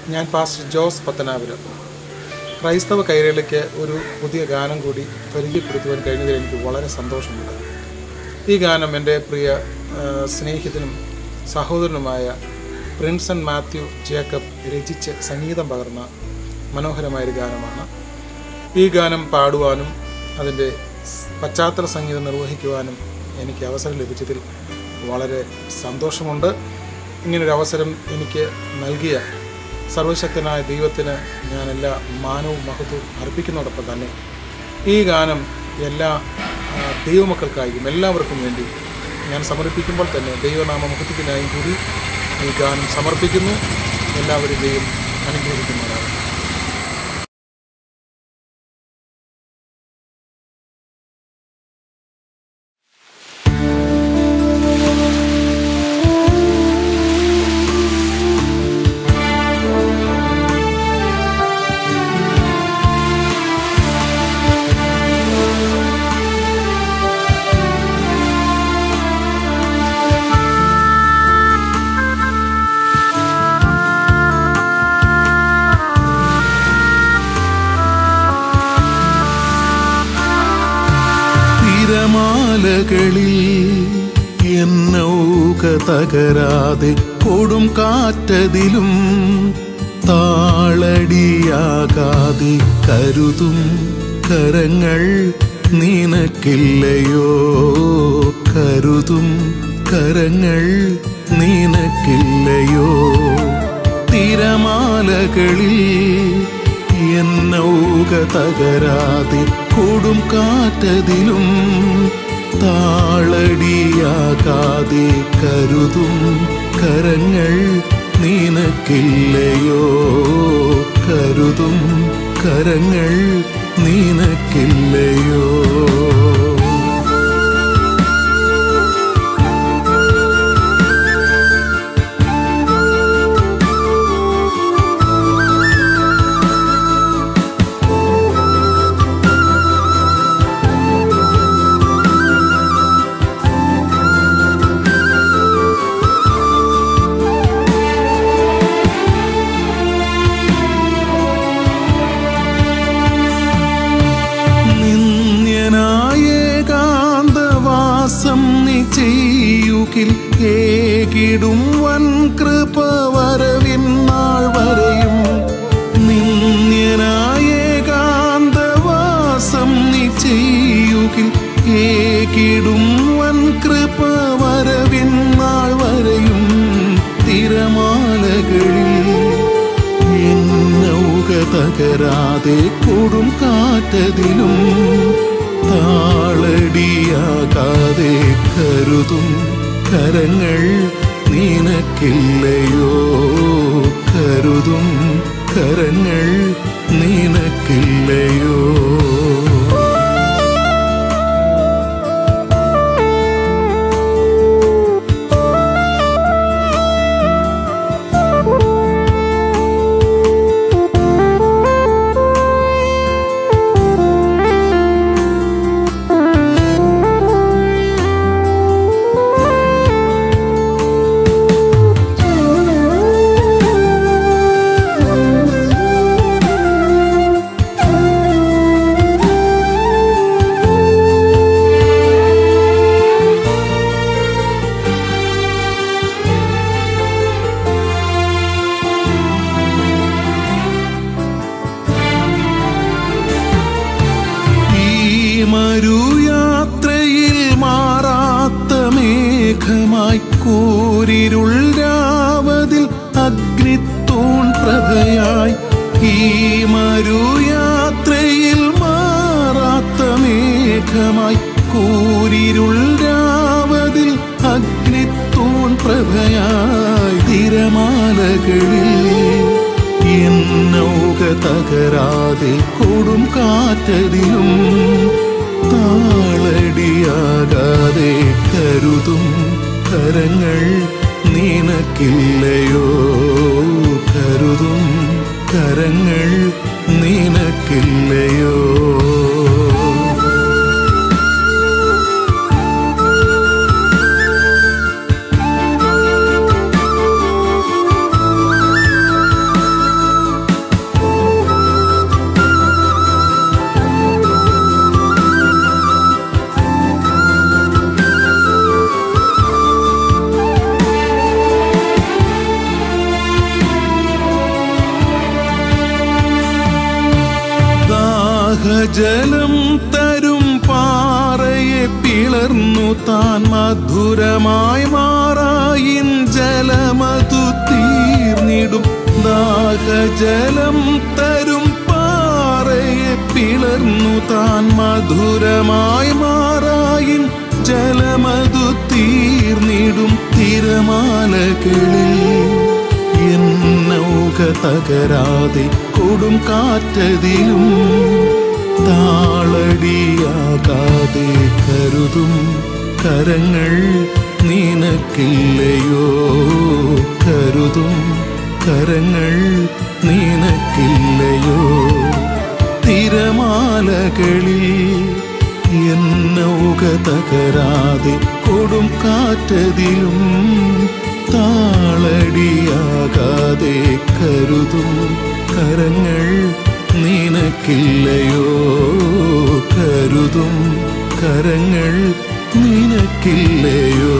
ഞാൻ പാസ്റ്റർ ജോസ് പത്തനാപുരം ക്രൈസ്തവ കൈരളിക്ക് ഒരു പുതിയ ഗാനം കൂടി പരിചയപ്പെടുത്തുവാൻ കഴിഞ്ഞതിൽ എനിക്ക് വളരെ സന്തോഷമുണ്ട് ഈ ഗാനം എൻ്റെ പ്രിയ ആ, സ്നേഹിതനും സഹോദരനുമായ പ്രിൻസൺ മാത്യു ജേക്കബ് രചിച്ച് സംഗീതം പകർന്ന മനോഹരമായൊരു ഗാനമാണ് ഈ ഗാനം പാടുവാനും അതിൻ്റെ സ് പശ്ചാത്തല സംഗീതം നിർവഹിക്കുവാനും എനിക്ക് അവസരം ലഭിച്ചതിൽ വളരെ സന്തോഷമുണ്ട് ഇങ്ങനൊരു അവസരം എനിക്ക് നൽകിയ സർവശക്തനായ ദൈവത്തിന് ഞാൻ എല്ലാ മാനവും മഹത്വവും അർപ്പിക്കുന്നതോടൊപ്പം തന്നെ ഈ ഗാനം എല്ലാ ആ, ദൈവമക്കൾക്കായും എല്ലാവർക്കും വേണ്ടി ഞാൻ സമർപ്പിക്കുമ്പോൾ തന്നെ ദൈവനാമ മഹത്വത്തിനായും കൂടി ഈ ഗാനം സമർപ്പിക്കുന്നു എല്ലാവരും ദൈവം അനുഗ്രഹിക്കുന്നതാണ് തിരമാലകളിൽ എന്നൗക തകരാതെ കൊടും കാറ്റതിലും താളടിയാകാതെ കരുതും കരങ്ങൾ നിനക്കില്ലയോ കരുതും കരങ്ങൾ നിനക്കില്ലയോ തിരമാലകളിൽ എന്നൗക തകരാതെ കൊടും കാറ്റതിലും താളടിയാകാതെ കരുതും കരങ്ങൾ നിനക്കില്ലയോ കരുതും കരങ്ങൾ നിനക്കില്ലയോ നിന്ദ്യനായേകാന്തവാസം നീ ചെയ്യുകിൽ ഏകിടും വൻ കൃപ വരവിന്നാൾ വരെയും നിന്ദ്യനായേകാന്തവാസം നീ ചെയ്യുകിൽ ഏകിടും വൻ കൃപ വരവിന്നാൾ വരെയും തിരമാലകളിൽ എന്നൗക തകരാതെ കൊടും കാറ്റതിലും താളടിയാകാതെ കരുതും കരങ്ങൾ നിനക്കില്ലയോ കരുതും കരങ്ങൾ നിനക്കില്ലയോ ഈ മരുയാത്രയിൽ മാറാത്ത മേഘമായി കൂരിരുൾ രാവതിൽ അഗ്നിത്തൂൺ പ്രഭയായി ഈ മരുയാത്രയിൽ മാറാത്ത മേഘമായി കൂരിരുൾ രാവതിൽ അഗ്നിത്തൂൺ പ്രഭയായി തിരമാലകളിൽ എന്നൗക തകരാതെ കൊടും കാറ്റതിലും താളടിയാകാതെ കരുതും കരങ്ങൾ നിനക്കില്ലയോ കരുതും കരങ്ങൾ നിനക്കില്ലയോ ദാഹജലം തരും പാറയെ പിളർന്നു താൻ മധുരമായി മാറായിൻ ജലമതു തീർന്നിടും ദാഹജലം തരും പാറയെ പിളർന്നു താൻ മധുരമായി മാറായിൻ ജലമതു തീർന്നിടും തിരമാലകളിൽ എന്നൗക തകരാതെ കൊടും കാറ്റതിലും താളടിയാകാതെ കരുതും കരങ്ങൾ നിനക്കില്ലയോ കരുതും കരങ്ങൾ നിനക്കില്ലയോ തിരമാലകളിൽ എന്നൗക തകരാതെ കൊടും കാറ്റതിലും താളടിയാകാതെ കരുതും കരങ്ങൾ നിനക്കില്ലയോ കരുതും കരങ്ങൾ നിനക്കില്ലയോ